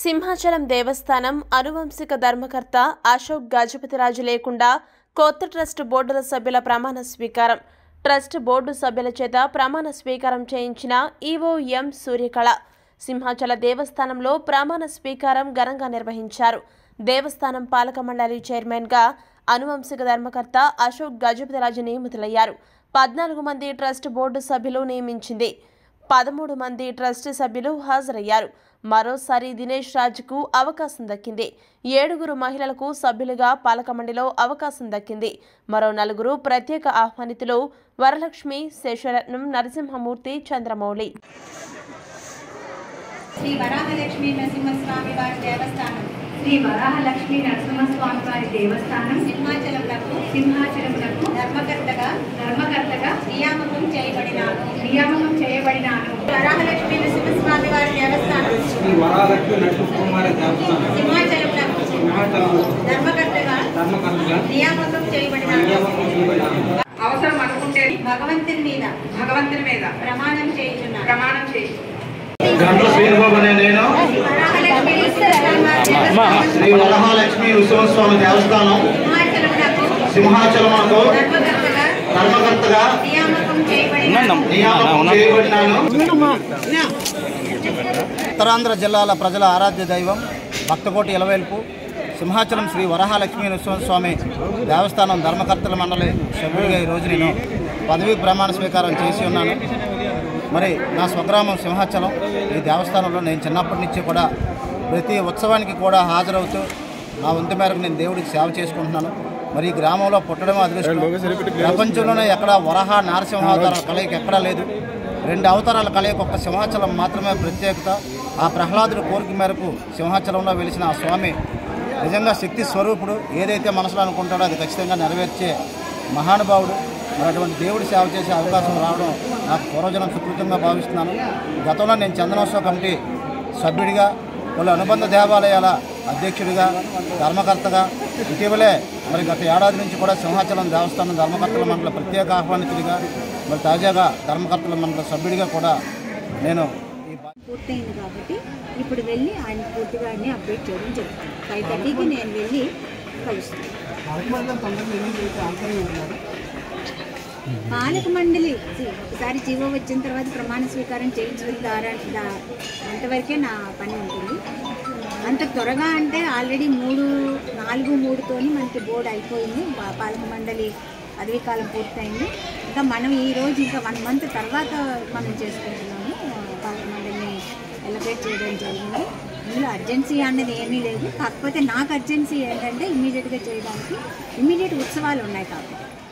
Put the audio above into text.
సింహాచలం దేవస్థానం అనువంశిక ధర్మకర్త అశోక్ గజపతిరాజు లేకుండా కొత్త ట్రస్ట్ బోర్డుల సభ్యుల ప్రమాణ స్వీకారం ట్రస్ట్ బోర్డు సభ్యుల చేత ప్రమాణ స్వీకారం చేయించిన ఈవో ఎం సూర్యకళ సింహాచల దేవస్థానంలో ప్రమాణ స్వీకారం ఘనంగా నిర్వహించారు దేవస్థానం పాలక మండలి చైర్మన్గా అనువంశిక ధర్మకర్త అశోక్ గజపతిరాజు నియమితులయ్యారు పద్నాలుగు మంది ట్రస్ట్ బోర్డు సభ్యులు నియమించింది పదమూడు మంది ట్రస్ట్ సభ్యులు హాజరయ్యారు మరోసారి దినేష్ రాజుకు అవకాశం దక్కింది ఏడుగురు మహిళలకు సభ్యులుగా పాలక మండలిలో అవకాశం దక్కింది మరో నలుగురు ప్రత్యేక ఆహ్వానితులు వరలక్ష్మి శేషరత్నం నరసింహమూర్తి చంద్రమౌళి శ్రీ వరాహలక్ష్మీ నరసింహస్వామి వారి దేవస్థానం శ్రీ వరాహలక్ష్మీ నరసింహస్వామి వారి దేవస్థానం సింహాచలములకు సింహాచలములకు ధర్మకర్తగా ధర్మకర్తగా నియామకం చేయబడినాను నియామకం చేయబడినాను వరాహలక్ష్మీ నరసింహస్వామి వారి దేవస్థానం శ్రీ వరాలక్ష్మి నరసింహకుమారి దేవస్థానం సింహాచలములకు సింహాచలంలో ధర్మకర్తగా ధర్మకర్తగా నియామకం చేయబడినాను నియామకం చేయబడినాను అవసరం అనుకుంటే భగవంతుని మీద భగవంతుని మీద ప్రమాణం చేయుచున్నాను ప్రమాణం చేయి గంట శ్రీనిబాబు అనే నేను వరాహలక్ష్మీ నరసింహస్వామి వారి దేవస్థానం శ్రీ వరహాలక్ష్మి నృసింహస్వామి దేవస్థానం సింహాచలములకు సింహాచలమునకు ధర్మకర్తగా ధర్మకర్తగా నియామకం చేయబడినాను నియామకం చేయబడినాను ఉత్తరాంధ్ర జిల్లాల ప్రజల ఆరాధ్య దైవం భక్తకోటి ఇలవేల్పు సింహాచలం శ్రీ వరహాలక్ష్మీ నరసింహస్వామి దేవస్థానం ధర్మకర్తల మండలి సభ్యుడిగా ఈరోజు నేను పదవీ ప్రమాణ స్వీకారం చేసి ఉన్నాను మరి నా స్వగ్రామం సింహాచలం ఈ దేవస్థానంలో నేను చిన్నప్పటి నుంచి కూడా ప్రతి ఉత్సవానికి కూడా హాజరవుతూ నా వంతు మేరకు నేను దేవుడికి సేవ చేసుకుంటున్నాను మరి ఈ గ్రామంలో పుట్టడం అదృష్టం ప్రపంచంలోనే ఎక్కడ వరహ నారసింహావతారాల కలయిక ఎక్కడా లేదు రెండు అవతారాల కలయిక ఒక్క సింహాచలం మాత్రమే ప్రత్యేకత ఆ ప్రహ్లాదుడి కోరిక మేరకు సింహాచలంలో వెలిసిన ఆ స్వామి నిజంగా శక్తి స్వరూపుడు ఏదైతే మనసులో అనుకుంటాడో అది ఖచ్చితంగా నెరవేర్చే మహానుభావుడు మరి అటువంటి దేవుడి సేవ చేసే అవకాశం రావడం నాకు పూర్వజనం సుకృతంగా భావిస్తున్నాను గతంలో నేను చందనోత్సవ కమిటీ సభ్యుడిగా పలు అనుబంధ దేవాలయాల అధ్యక్షుడిగా ధర్మకర్తగా ఇటీవలే మరి గత ఏడాది నుంచి కూడా సింహాచలం దేవస్థానం ధర్మకర్తల మండలి ప్రత్యేక ఆహ్వానితుడిగా మరి తాజాగా ధర్మకర్తల మండలి సభ్యుడిగా కూడా నేను ఈ బా- పూర్తయింది కాబట్టి ఇప్పుడు వెళ్ళి ఆయన పూర్తిగా అన్ని అప్డేట్ చేయడం జరుగుతుంది ఫైవ్ థర్టీకి నేను వెళ్ళి కలుస్తాను పాలక మండలి సి- ఒకసారి జీవో వచ్చిన తర్వాత ప్రమాణ స్వీకారం చేయించడం ద్వారా దా- అంతవరకే నా పని ఉంటుంది అంత త్వరగా అంటే ఆల్రెడీ మూడు నాలుగు మూడుతోని మనకి బోర్డు అయిపోయింది పా- పాలక మండలి పదవీ కాలం పూర్తయింది ఇంకా మనం ఈ రోజు ఇంకా వన్ మంత్ తర్వాత మనం చేసుకుంటున్నాము పాలక మండలిని ఎలబ్రేట్ చేయడం జరిగింది ఇందులో అర్జెన్సీ అనేది ఏమీ లేదు కాకపోతే నాకు అర్జెన్సీ ఏంటంటే ఇమీడియట్గా చేయడానికి ఇమీడియట్ ఉత్సవాలు ఉన్నాయి కాబట్టి